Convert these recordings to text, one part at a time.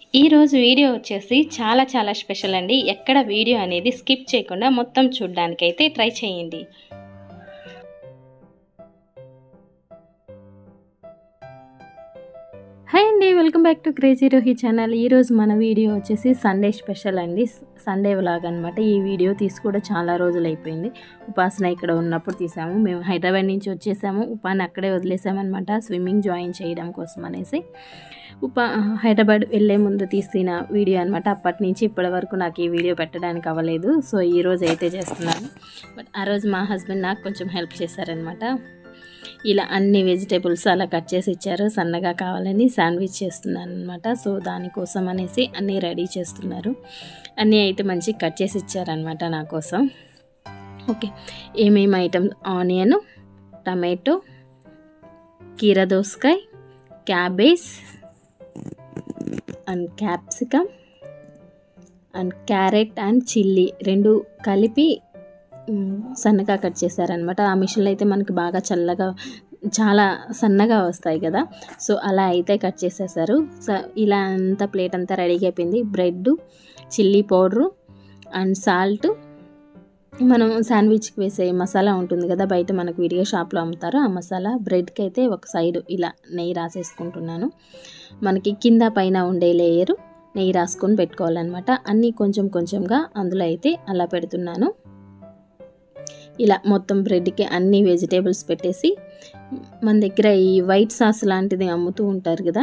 ఈరోజు వీడియో వచ్చేసి చాలా చాలా స్పెషల్ అండి ఎక్కడ వీడియో అనేది స్కిప్ చేయకుండా మొత్తం చూడడానికైతే ట్రై చేయండి హాయ్ అండి welcome back to crazy Rohi channel ఈరోజు మన వీడియో వచ్చేసి సండే స్పెషల్ అండి సండే వ్లాగ్ అనమాట ఈ వీడియో తీసి కూడా చాలా రోజులు అయిపోయింది ఉపాసన ఇక్కడ ఉన్నప్పుడు తీసాము మేము హైదరాబాద్ నుంచి వచ్చేసాము ఉపాని అక్కడే వదిలేసామన్నమాట స్విమ్మింగ్ జాయిన్ చేయడం కోసం అనేసి ఉపా హైదరాబాద్ వెళ్ళే ముందు తీసిన వీడియో అనమాట అప్పటి నుంచి ఇప్పటి వరకు నాకు ఈ వీడియో పెట్టడానికి అవ్వలేదు సో ఈ రోజు అయితే చేస్తున్నాను బట్ ఆ రోజు మా హస్బెండ్ నాకు కొంచెం హెల్ప్ చేశారనమాట ఇలా అన్ని వెజిటేబుల్స్ అలా కట్ చేసి ఇచ్చారు సన్నగా కావాలని శాండ్విచ్ చేస్తున్నాను అనమాట సో దానికోసం అనేసి అన్నీ రెడీ చేస్తున్నారు అన్నీ అయితే మంచి కట్ చేసి ఇచ్చారనమాట నా కోసం ఓకే ఏమేమి ఐటమ్స్ ఆనియన్ టమాటో కీర దోసకాయ cabbage and capsicum and carrot and chilli రెండు కలిపి సన్నగా కట్ చేశారనమాట ఆ మిషన్లో అయితే మనకి బాగా చల్లగా చాలా సన్నగా వస్తాయి కదా సో అలా అయితే కట్ చేసేసారు సో ఇలా అంతా ప్లేట్ అంతా రెడీగా అయిపోయింది bread chilli powder and salt మనం శాండ్విచ్కి వేసే మసాలా ఉంటుంది కదా బయట మనకు విడిగా షాప్లో అమ్ముతారు ఆ మసాలా బ్రెడ్కి అయితే ఒక సైడ్ ఇలా నెయ్యి రాసేసుకుంటున్నాను మనకి కింద పైన ఉండే లేయరు నెయ్యి రాసుకొని పెట్టుకోవాలన్నమాట అన్నీ కొంచెం కొంచెంగా అందులో అయితే అలా పెడుతున్నాను ఇలా మొత్తం బ్రెడ్కి అన్ని వెజిటేబుల్స్ పెట్టేసి మన దగ్గర ఈ వైట్ సాస్ లాంటిది అమ్ముతూ ఉంటారు కదా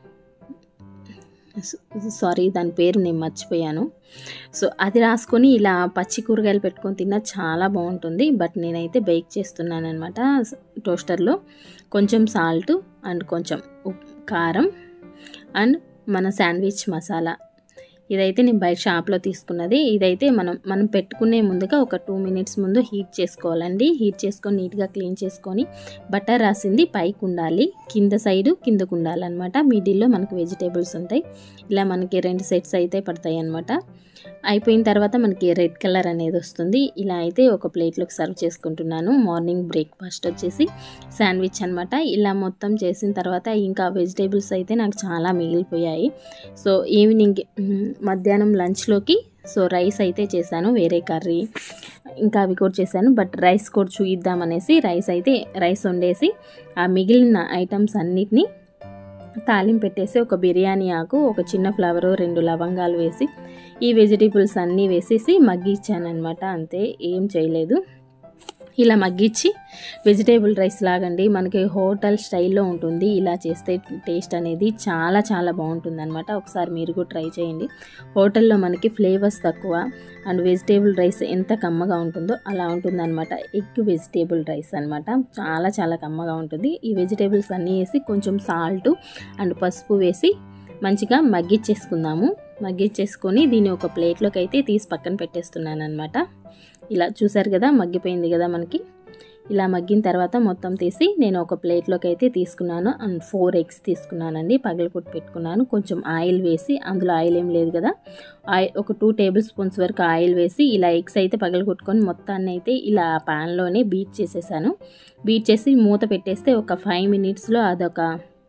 సారీ దాని పేరు నేను మర్చిపోయాను సో అది రాసుకొని ఇలా పచ్చి కూరగాయలు పెట్టుకొని తిన్నా చాలా బాగుంటుంది బట్ నేనైతే బేక్ చేస్తున్నాను అనమాట టోస్టర్లో కొంచెం సాల్ట్ అండ్ కొంచెం కారం అండ్ మన శాండ్విచ్ మసాలా ఇదైతే నేను బయట షాప్లో తీసుకున్నది ఇదైతే మనం మనం పెట్టుకునే ముందుగా ఒక టూ మినిట్స్ ముందు హీట్ చేసుకోవాలండి హీట్ చేసుకొని నీట్గా క్లీన్ చేసుకొని బటర్ రాసింది పైకి ఉండాలి కింద సైడు కిందకు ఉండాలన్నమాట మిడిల్లో మనకి వెజిటేబుల్స్ ఉంటాయి ఇలా మనకి రెండు సెట్స్ అయితే పడతాయి అనమాట అయిపోయిన తర్వాత మనకి రెడ్ కలర్ అనేది వస్తుంది ఇలా అయితే ఒక ప్లేట్లోకి సర్వ్ చేసుకుంటున్నాను మార్నింగ్ బ్రేక్ఫాస్ట్ వచ్చేసి శాండ్విచ్ అనమాట ఇలా మొత్తం చేసిన తర్వాత ఇంకా వెజిటేబుల్స్ అయితే నాకు చాలా మిగిలిపోయాయి సో ఈవినింగ్ మధ్యాహ్నం లంచ్లోకి సో రైస్ అయితే చేశాను వేరే కర్రీ ఇంకా అవి కూడా చేశాను బట్ రైస్ కూడా చూయిద్దామనేసి రైస్ అయితే రైస్ వండేసి ఆ మిగిలిన ఐటమ్స్ అన్నిటినీ తాలింపు పెట్టేసి ఒక బిర్యానీ ఆకు ఒక చిన్న ఫ్లవరు రెండు లవంగాలు వేసి ఈ వెజిటేబుల్స్ అన్నీ వేసేసి మగ్గిచ్చాను అనమాట అంతే ఏం చేయలేదు ఇలా మగ్గిచ్చి వెజిటేబుల్ రైస్ లాగండి మనకి హోటల్ స్టైల్లో ఉంటుంది ఇలా చేస్తే టేస్ట్ అనేది చాలా చాలా బాగుంటుంది అనమాట ఒకసారి మీరు కూడా ట్రై చేయండి హోటల్లో మనకి ఫ్లేవర్స్ తక్కువ అండ్ వెజిటేబుల్ రైస్ ఎంత కమ్మగా ఉంటుందో అలా ఉంటుందన్నమాట ఎగ్ వెజిటేబుల్ రైస్ అనమాట చాలా చాలా కమ్మగా ఉంటుంది ఈ వెజిటేబుల్స్ అన్నీ వేసి కొంచెం సాల్ట్ అండ్ పసుపు వేసి మంచిగా మగ్గిచ్చేసుకుందాము మగ్గిచ్చేసుకొని దీన్ని ఒక ప్లేట్లోకి అయితే తీసి పక్కన పెట్టేస్తున్నాను అనమాట ఇలా చూసారు కదా మగ్గిపోయింది కదా మనకి ఇలా మగ్గిన తర్వాత మొత్తం తీసి నేను ఒక ప్లేట్లోకి అయితే తీసుకున్నాను అండ్ ఫోర్ ఎగ్స్ తీసుకున్నానండి పగలకొట్టి పెట్టుకున్నాను కొంచెం ఆయిల్ వేసి అందులో ఆయిల్ ఏం లేదు కదా ఆయిల్ ఒక టూ టేబుల్ స్పూన్స్ వరకు ఆయిల్ వేసి ఇలా ఎగ్స్ అయితే పగలగొట్టుకొని మొత్తాన్ని అయితే ఇలా ప్యాన్లోనే బీట్ చేసేసాను బీట్ చేసి మూత పెట్టేస్తే ఒక ఫైవ్ మినిట్స్లో అదొక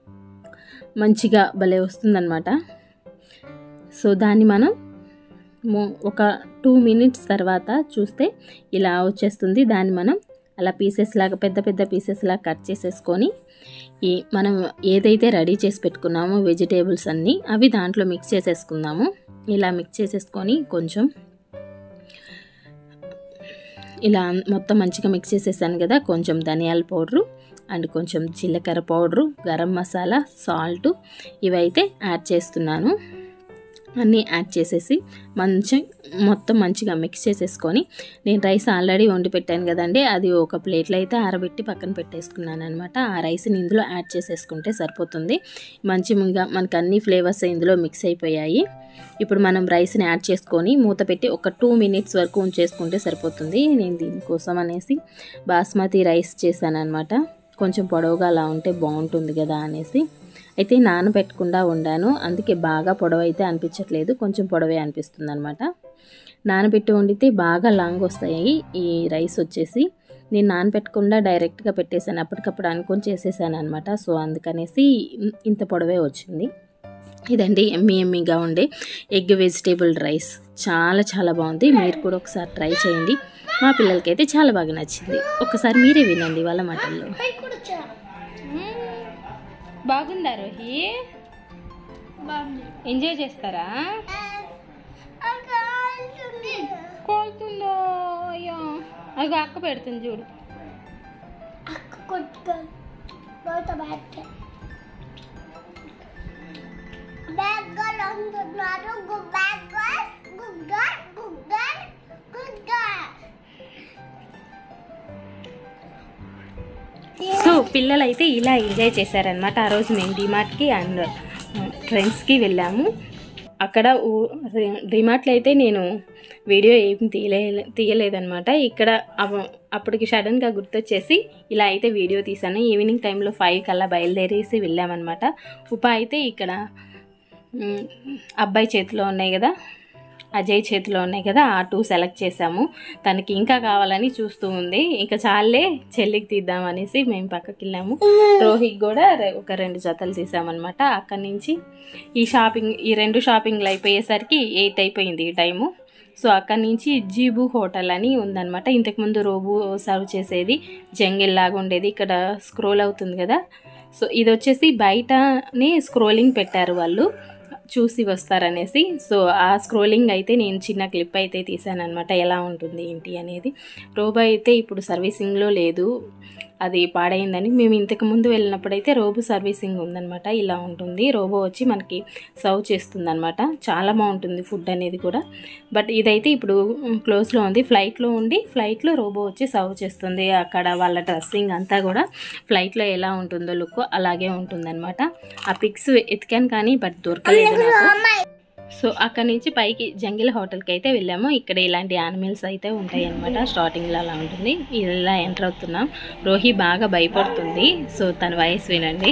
మంచిగా భలే వస్తుందన్నమాట సో దాన్ని మనం ఒక టూ మినిట్స్ తర్వాత చూస్తే ఇలా వచ్చేస్తుంది దాన్ని మనం అలా పీసెస్ లాగా పెద్ద పెద్ద పీసెస్ లాగా కట్ చేసేసుకొని ఈ మనం ఏదైతే రెడీ చేసి పెట్టుకున్నామో వెజిటేబుల్స్ అన్నీ అవి దాంట్లో మిక్స్ చేసేసుకుందాము ఇలా మిక్స్ చేసేసుకొని కొంచెం ఇలా మొత్తం మంచిగా మిక్స్ చేసేసాను కదా కొంచెం ధనియాల పౌడరు అండ్ కొంచెం జీలకర్ర పౌడరు గరం మసాలా సాల్ట్ ఇవైతే యాడ్ చేస్తున్నాను అన్నీ యాడ్ చేసేసి మంచి మొత్తం మంచిగా మిక్స్ చేసేసుకొని నేను రైస్ ఆల్రెడీ వండి పెట్టాను కదండి అది ఒక ప్లేట్లో అయితే ఆరబెట్టి పక్కన పెట్టేసుకున్నాను అనమాట ఆ రైస్ని ఇందులో యాడ్ చేసేసుకుంటే సరిపోతుంది మంచిగా మనకు అన్ని ఫ్లేవర్స్ ఇందులో మిక్స్ అయిపోయాయి ఇప్పుడు మనం రైస్ని యాడ్ చేసుకొని మూత పెట్టి ఒక టూ మినిట్స్ వరకు ఉంచేసుకుంటే సరిపోతుంది నేను దీనికోసం అనేసి బాస్మతి రైస్ చేశాను అనమాట కొంచెం పొడవుగా అలా ఉంటే బాగుంటుంది కదా అనేసి అయితే నానబెట్టకుండా వండాను అందుకే బాగా పొడవు అయితే అనిపించట్లేదు కొంచెం పొడవే అనిపిస్తుంది అనమాట నానబెట్టి వండితే బాగా లాంగ్ వస్తాయి ఈ రైస్ వచ్చేసి నేను నానబెట్టకుండా డైరెక్ట్గా పెట్టేశాను అప్పటికప్పుడు అనుకొని చేసేసాను అనమాట సో అందుకనేసి ఇంత పొడవే వచ్చింది ఇదండి ఎమ్మి ఎమ్మిగా ఉండే ఎగ్ వెజిటేబుల్ రైస్ చాలా చాలా బాగుంది మీరు కూడా ఒకసారి ట్రై చేయండి మా పిల్లలకైతే చాలా బాగా నచ్చింది ఒకసారి మీరే వినండి వాళ్ళ మాటల్లో బాగుందా రోహి ఎంజాయ్ చేస్తారా కోలుతుందో అయ్యో అది అక్క పెడుతుంది చూడు బ్యాగ్ అంటున్నారు బ్యాగ్ గుగ్గర్ గుగ్గర్ గుగ్గర్ సో పిల్లలైతే ఇలా ఎంజాయ్ చేశారనమాట ఆ రోజు మేము డిమార్ట్కి అండ్ ఫ్రెండ్స్కి వెళ్ళాము అక్కడ డిమార్ట్లో అయితే నేను వీడియో ఏం తీయలే తీయలేదనమాట ఇక్కడ అవ- అప్పటికి సడన్గా గుర్తొచ్చేసి ఇలా అయితే వీడియో తీసాను ఈవినింగ్ టైంలో ఫైవ్ కల్లా బయలుదేరేసి వెళ్ళామన్నమాట ఉప అయితే ఇక్కడ మ్, అబ్బాయి చేతిలో ఉన్నాయి కదా అజయ్ చేతిలో ఉన్నాయి కదా ఆ టూ సెలెక్ట్ చేసాము తనకి ఇంకా కావాలని చూస్తూ ఉంది ఇంకా చాలే చెల్లికి తీద్దామనేసి మేము పక్కకి వెళ్ళాము రోహిత్ కూడా రె- ఒక రెండు జతలు తీసామన్నమాట అక్కడి నుంచి ఈ షాపింగ్ ఈ రెండు షాపింగ్లు అయిపోయేసరికి ఎయిట్ అయిపోయింది ఈ టైము సో అక్కడి నుంచి జీబు హోటల్ అని ఉందన్నమాట ఇంతకుముందు రోబు సర్వ్ చేసేది జంగిల్ లాగా ఉండేది ఇక్కడ స్క్రోల్ అవుతుంది కదా సో ఇది వచ్చేసి బయటనే స్క్రోలింగ్ పెట్టారు వాళ్ళు చూసి వస్తారనేసి సో ఆ స్క్రోలింగ్ అయితే నేను చిన్న క్లిప్ అయితే తీసాను అనమాట ఎలా ఉంటుంది ఏంటి అనేది రోబో అయితే ఇప్పుడు సర్వీసింగ్లో లేదు అది పాడైందని మేము ఇంతకు ముందు వెళ్ళినప్పుడైతే రోబో సర్వీసింగ్ ఉందన్నమాట ఇలా ఉంటుంది రోబో వచ్చి మనకి సర్వ్ చేస్తుంది అనమాట చాలా బాగుంటుంది ఫుడ్ అనేది కూడా బట్ ఇదైతే ఇప్పుడు క్లోజ్లో ఉంది ఫ్లైట్లో ఉండి ఫ్లైట్లో రోబో వచ్చి సర్వ్ చేస్తుంది అక్కడ వాళ్ళ డ్రెస్సింగ్ అంతా కూడా ఫ్లైట్లో ఎలా ఉంటుందో లుక్ అలాగే ఉంటుందన్నమాట ఆ పిక్స్ ఎతికాను కానీ బట్ దొరకలేదు నాకు సో అక్కడ నుంచి పైకి జంగిల్ హోటల్కి అయితే వెళ్ళాము ఇక్కడ ఇలాంటి యానిమల్స్ అయితే ఉంటాయి అనమాట స్టార్టింగ్లో అలా ఉంటుంది ఇలా ఎంటర్ అవుతున్నాం రోహి బాగా భయపడుతుంది సో తన వాయిస్ వినండి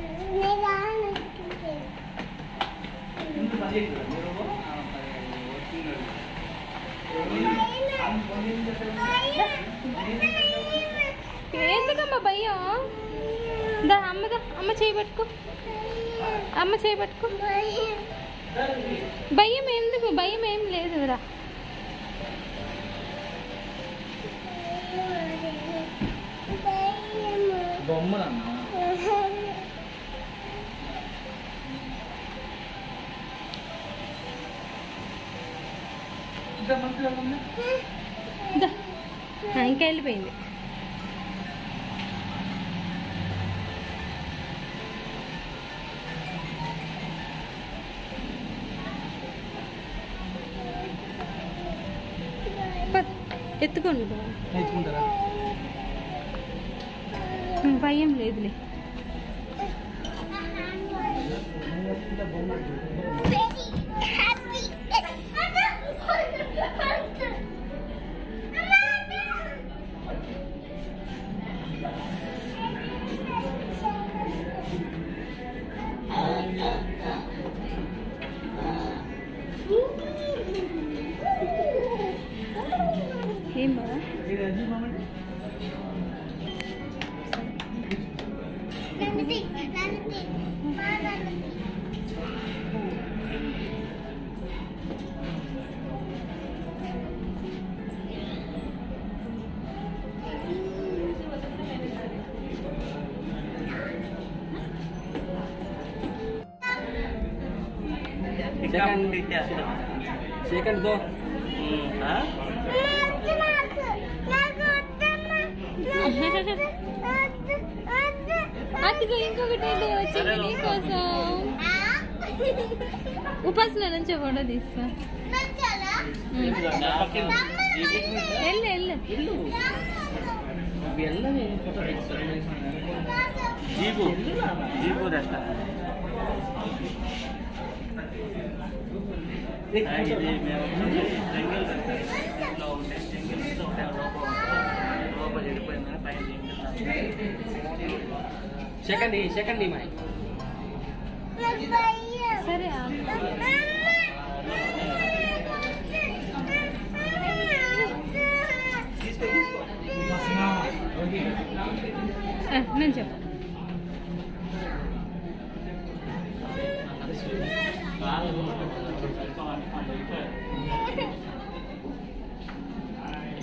ఎందుకమ్మా భయ్యం దా అమ్మదా అమ్మ చేయబట్టుకో అమ్మ చేయబట్టుకో భయం ఎందుకు భయం ఏం లేదు రా దా. ఆ, ఇంకా వెళ్ళిపోయింది పద, ఎత్తుకోండి బాబు నేర్చుకుంటారా భయం లేదులే ఏం బాబా సెకండ్ దో అదిగో ఇంకొకటి ఏంటి వచ్చింది నీకోసం ఉపాసన నుంచి ఫోటో తీస్తా వెళ్ళు వెళ్ళు జీబు జీబు రెస్ట ఇది మేము జంగిల్ ఇంట్లో ఉంటే జంగిల్ ఇంట్లో ఉంటే లోపల లోపల చెడిపోయిందని పైన సెకండ్ సెకండ్ మై సరే తీసుకో తీసుకో నేను చెప్పు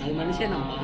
అది మనిషేనమ్మా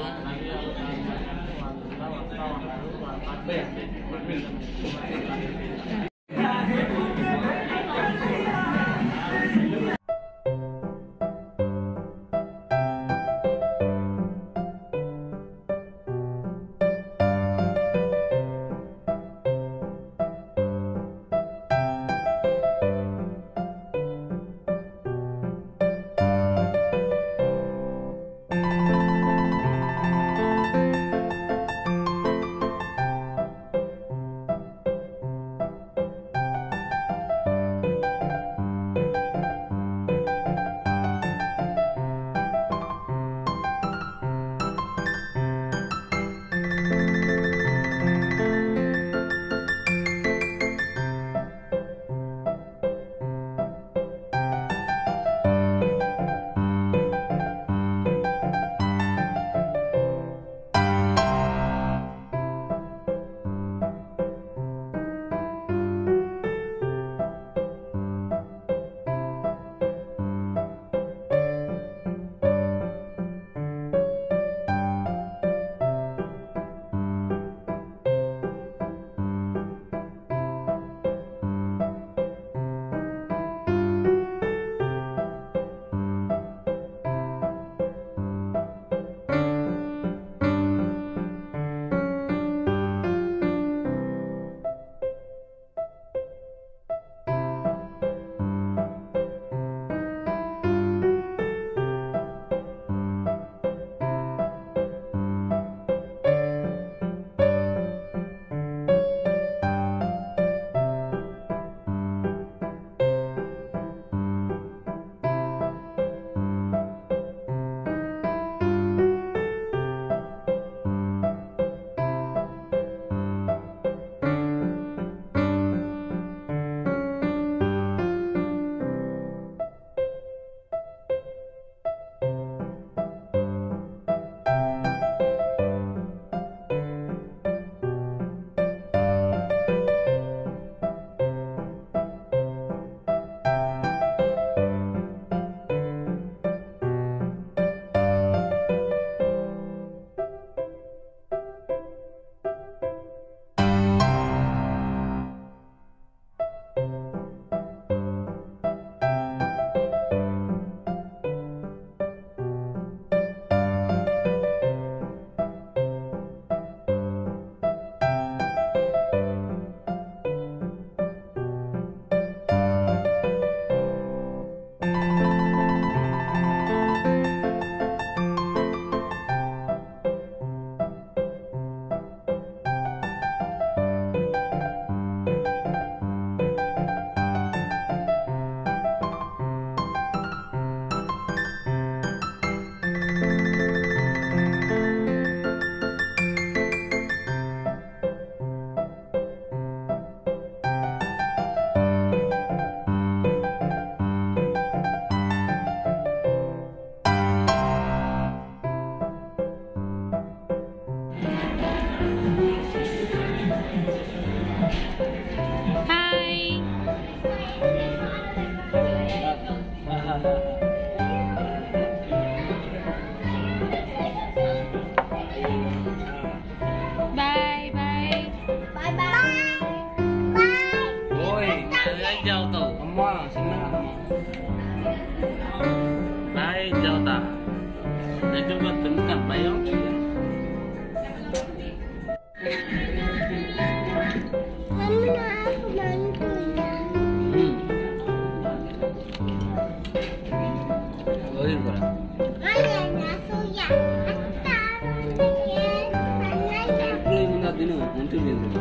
తిను మంచిగా తిను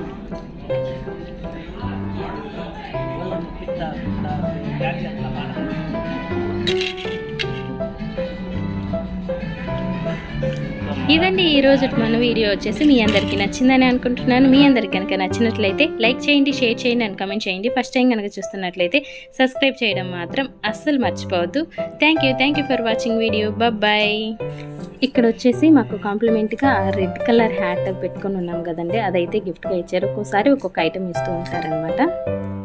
ఇదండి ఈ రోజు మన వీడియో వచ్చేసి మీ అందరికీ నచ్చిందని అనుకుంటున్నాను మీ అందరికి కనుక నచ్చినట్లయితే లైక్ చేయండి షేర్ చేయండి అండ్ కమెంట్ చేయండి ఫస్ట్ టైం కనుక చూస్తున్నట్లయితే సబ్స్క్రైబ్ చేయడం మాత్రం అస్సలు మర్చిపోవద్దు thank you thank you for watching video bye ఇక్కడ వచ్చేసి మాకు కాంప్లిమెంట్గా రెడ్ కలర్ హ్యాట్ పెట్టుకొని ఉన్నాం కదండి అదైతే గిఫ్ట్గా ఇచ్చారు ఒక్కోసారి ఒక్కొక్క ఐటెం ఇస్తూ ఉంటారనమాట